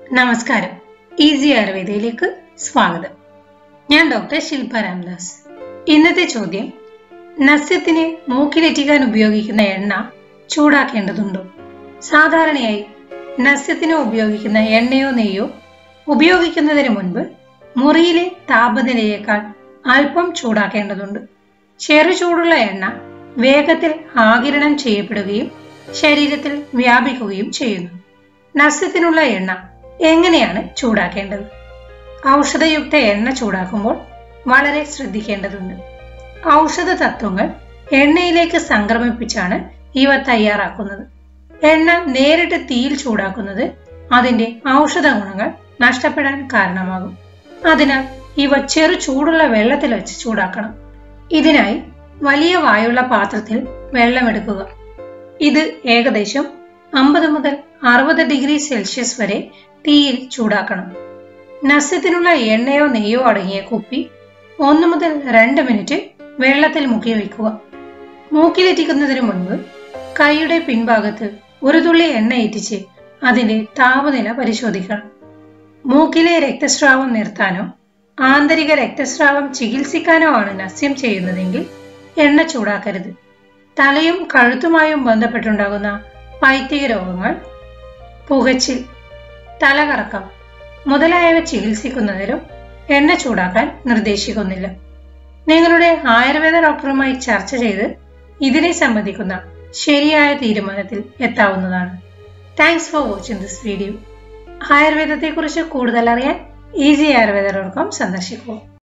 നമസ്കാരം ഈസി ആയുർവേദയിലേക്ക് സ്വാഗതം ഞാൻ ഡോക്ടർ ശില്പ രാംദാസ് ഇന്നത്തെ ചോദ്യം നസ്യത്തിന് മൂക്കിലെറ്റിക്കാൻ ഉപയോഗിക്കുന്ന എണ്ണ ചൂടാക്കേണ്ടതുണ്ടോ സാധാരണയായി നസ്യത്തിന് ഉപയോഗിക്കുന്ന എണ്ണയോ നെയ്യോ ഉപയോഗിക്കുന്നതിന് മുൻപ് മുറിയിലെ താപനിലയേക്കാൾ അല്പം ചൂടാക്കേണ്ടതുണ്ട് ചെറു ചൂടുള്ള എണ്ണ വേഗത്തിൽ ആകിരണം ചെയ്യപ്പെടുകയും ശരീരത്തിൽ വ്യാപിക്കുകയും ചെയ്യുന്നു നസ്യത്തിനുള്ള എണ്ണ എങ്ങനെയാണ് ചൂടാക്കേണ്ടത് ഔഷധയുക്ത എണ്ണ ചൂടാക്കുമ്പോൾ വളരെ ശ്രദ്ധിക്കേണ്ടതുണ്ട് ഔഷധ തത്വങ്ങൾ എണ്ണയിലേക്ക് സംക്രമിപ്പിച്ചാണ് ഇവ തയ്യാറാക്കുന്നത് എണ്ണ നേരിട്ട് തീയിൽ ചൂടാക്കുന്നത് അതിന്റെ ഔഷധ ഗുണങ്ങൾ നഷ്ടപ്പെടാൻ കാരണമാകും അതിനാൽ ഇവ ചെറു ചൂടുള്ള വെള്ളത്തിൽ വെച്ച് ചൂടാക്കണം ഇതിനായി വലിയ വായുള്ള പാത്രത്തിൽ വെള്ളമെടുക്കുക ഇത് ഏകദേശം അമ്പത് മുതൽ അറുപത് ഡിഗ്രി സെൽഷ്യസ് വരെ തീയിൽ ചൂടാക്കണം നസ്യത്തിനുള്ള എണ്ണയോ നെയ്യോ അടങ്ങിയ കുപ്പി ഒന്ന് മുതൽ രണ്ട് മിനിറ്റ് വെള്ളത്തിൽ മുക്കി വയ്ക്കുക മൂക്കിലെറ്റിക്കുന്നതിന് മുൻപ് കൈയുടെ പിൻഭാഗത്ത് ഒരു തുള്ളി എണ്ണ ഇറ്റിച്ച് അതിന്റെ താപനില പരിശോധിക്കണം മൂക്കിലെ രക്തസ്രാവം നിർത്താനോ ആന്തരിക രക്തസ്രാവം ചികിത്സിക്കാനോ ആണ് നസ്യം ചെയ്യുന്നതെങ്കിൽ എണ്ണ ചൂടാക്കരുത് തലയും കഴുത്തുമായും ബന്ധപ്പെട്ടുണ്ടാകുന്ന പൈത്തിക രോഗങ്ങൾ പുകച്ചിൽ തലകറക്കം മുതലായവ ചികിത്സിക്കുന്നതിലും എണ്ണ ചൂടാക്കാൻ നിർദ്ദേശിക്കുന്നില്ല നിങ്ങളുടെ ആയുർവേദ ഡോക്ടറുമായി ചർച്ച ചെയ്ത് ഇതിനെ സംബന്ധിക്കുന്ന ശരിയായ തീരുമാനത്തിൽ എത്താവുന്നതാണ് thanks for watching this video ആയുർവേദത്തെക്കുറിച്ച് കൂടുതൽ അറിയാൻ ഈസി ആയുർവേദ ഡോട്ട് കോം സന്ദർശിക്കുക